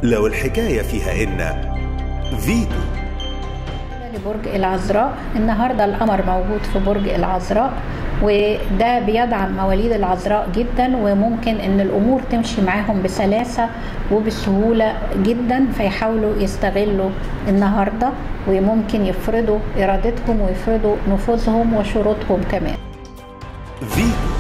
لو الحكاية فيها إن فيتو لبرج العذراء النهارده القمر موجود في برج العذراء وده بيدعم مواليد العذراء جدا وممكن ان الامور تمشي معاهم بسلاسه وبسهوله جدا فيحاولوا يستغلوا النهارده وممكن يفرضوا ارادتهم ويفرضوا نفوذهم وشروطهم كمان فيتو